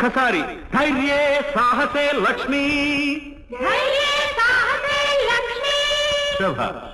ఒక్కసారి ధైర్యే సాహసే లక్ష్మి శభాష్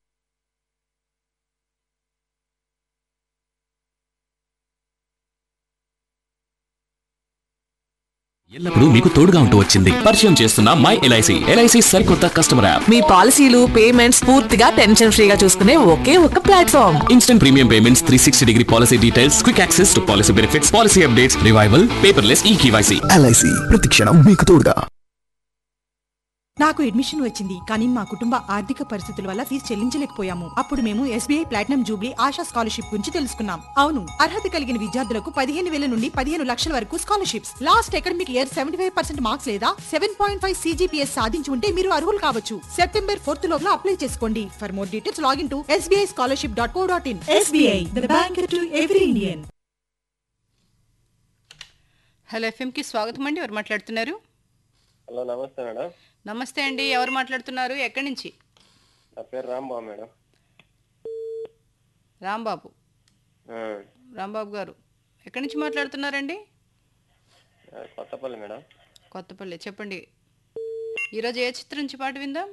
ఎల్లప్పుడూ మీకు తోడుగా ఉంటూ వచ్చింది పరిచయం చేస్తున్న మై ఎల్ఐసి ఎల్ఐసి సరికొత్త కస్టమర్ యాప్ మీ పాలసీలు పేమెంట్స్ పూర్తిగా టెన్షన్ ఫ్రీగా చూసుకునే ఒకే ఒక platform instant premium payments three sixty degree policy details quick access to policy benefits policy updates revival paperless e KYC LIC ప్రతిక్షణం మీకు తోడుగా నాకు అడ్మిషన్ వచ్చింది కానీ మా కుటుంబ ఆర్థిక పరిస్థితుల వల్ల ఫీజు చెల్లించలేకపోయాము అప్పుడు మేము SBI platinum jubilee Asha scholarship గురించి తెలుసుకున్నాం అవును అర్హత కలిగిన విద్యార్థులకు పదిహేను వేల నుండి పదిహేను లక్షల వరకు scholarships last academic year seventy five percent marks లేదా సెవెన్ పాయింట్ ఫైవ్ సీజీపీఎస్ సాధించి ఉంటే మీరు అర్హులు కావచ్చు సెప్టెంబర్ ఫోర్త్ లోపల అప్లై చేసుకోండి for more details login to SBI scholarship dot co dot in SBI the bank to every Indian hello ఎఫ్ఎంకి స్వాగతం అండి ఎవరు మాట్లాడుతున్నారు హలో నమస్తే మేడం నమస్తే అండి ఎవరు మాట్లాడుతున్నారు ఎక్కడి నుంచి నా పేరు రాంబాబు మేడం రాంబాబు ఆ, రాంబాబు గారు ఎక్కడి నుంచి మాట్లాడుతున్నారండి ఆ, కొత్తపల్లి మేడం కొత్తపల్లి చెప్పండి ఈరోజు ఏ చిత్రం నుంచి పాట విందాం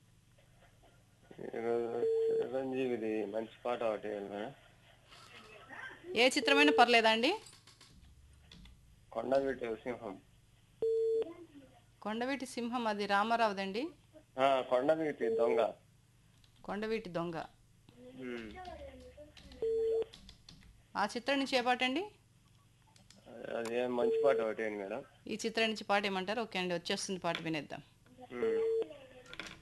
ఈరోజు చిరంజీవిది మంచి పాట ఒకటి వేయాలి మేడం ఏ చిత్రమైనా పర్లేదా అండి కొండవీటి సింహం కొండవీటి సింహం అది రామారావుదండి ఆ, కొండవీటి దొంగ కొండవీటి దొంగ ఉమ్. ఆ చిత్రం నుంచి ఏ పాట అండి అది ఏం మంచి పాట ఒకటి వేయండి మేడం ఈ చిత్రం నుంచి పాట ఏమంటారు ఓకే అండి వచ్చేస్తుంది పాట వినేద్దాం ఉమ్.